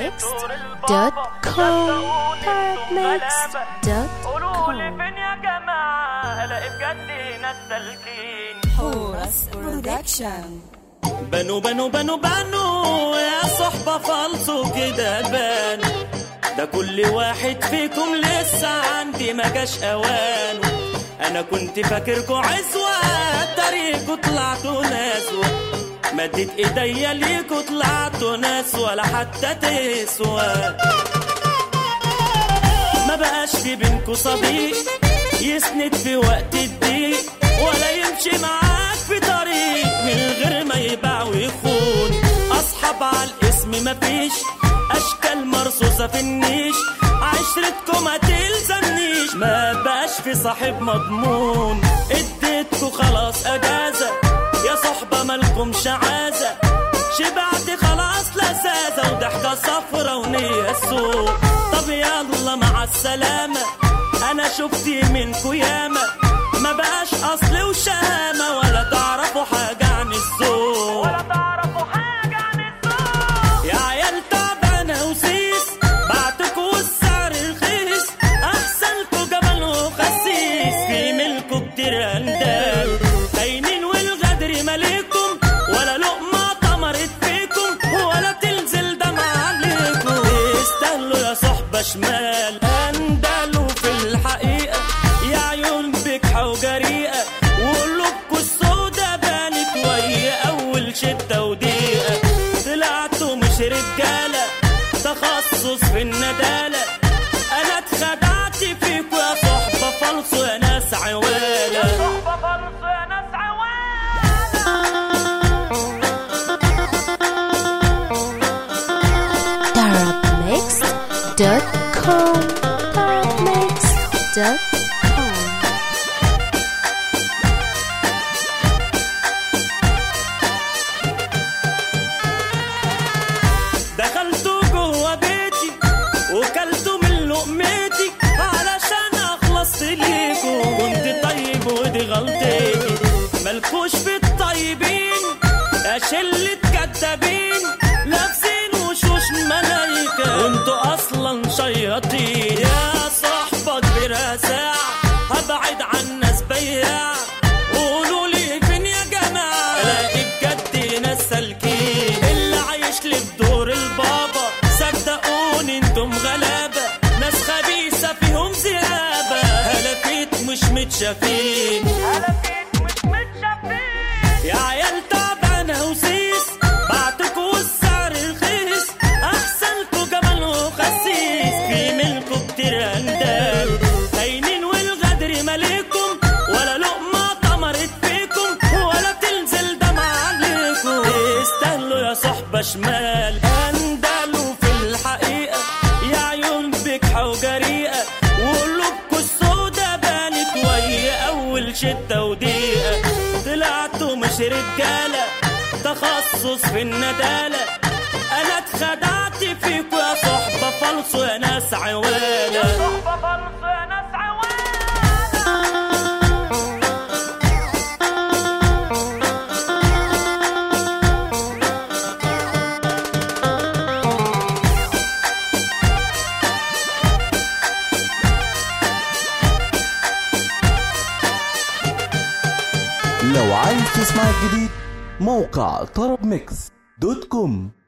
therapmix.com قولوا لي therapmix.com فين يا جماعة الاقي بجد ناس سالكين حورس برودكشن بنو بنو بنو بنو يا صحبة فالصو كده بان ده كل واحد فيكم لسه عندي ما جاش اوانه انا كنت فاكركوا عزوة طريقكوا طلعتوا نسوة مدت ايديا ليكوا طلعتوا ناس ولا حتى تسوى ما بقاش في بينكوا صديق يسند في وقت الضيق ولا يمشي معاك في طريق من غير ما يباع ويخون اصحاب على الاسم مفيش اشكال مرصوصه في النيش عشرتكم ما تلزمنيش ما بقاش في صاحب مضمون اديتكوا خلاص اجازه يا صحبه مالكمش عازه شبعت خلاص لذاذة وضحكة صفرة ونية سوء طب يلا مع السلامة أنا شفت منكو ياما ما بقاش أصل وشهامة ولا تعرفوا حاجة عن الذوق ولا تعرفوا حاجة عن الذوق يا عيال تعبانة وسيس بعتكوا والسعر رخيص أحسنكوا جبل وخسيس في ملكوا كتير أندال خاينين والغدر مالكم ولا لقمة طمرت فيكم ولا تنزل دمع عليكم تستاهلوا يا صحبة شمال أندلوا في الحقيقة يا عيون بكحة وجريئة وقلوبكوا السودا بانت وهي أول شدة وضيقة طلعتوا مش رجالة تخصص في الندالة أنا اتخدعت فيكوا يا صحبة فالصو يا ناس عوالة صحبة فلص يا ناس عوالة therapmix.com therapmix.com دخلتوا جوا بيتي وكلتوا من لقمتي علشان اخلص ليكوا كنت طيب ودي غلطتي ملكوش في الطيبين يا شلة كدابين لابسين وشوش ملايكة وانتوا اصلا شياطين يا صاحبة كبيرة ساعة هبعد عن ناس بياع قولوا لي فين يا جماعة الاقي بجد ناس سالكين اللي عايش لي بدور البابا صدقوني انتم غلابة ناس خبيثة فيهم زيابة هلفيت مش متشافين هلفيت مش متشافين يا عيال تعبانة وسيس بعتكوا والسعر رخيص أحسنكوا جمال وخسيس في ملكوا كتير أندال خاينين والغدر مالكم ولا لقمة طمرت فيكم ولا تنزل دمع عليكم تستاهلوا يا صحبة شمال أندلوا في الحقيقة يا عيون بكحة وجريئة وقلوبكوا السودا بانت وهي أول شدة وضيقة طلعتوا مش رجالة تخصص في الندالة أنا اتخدعت فيكوا يا صحبة فالصو يا ناس عوالة صحبة فلص يا ناس عوالة لو عايز تسمع الجديد موقع طرب ميكس دوت كوم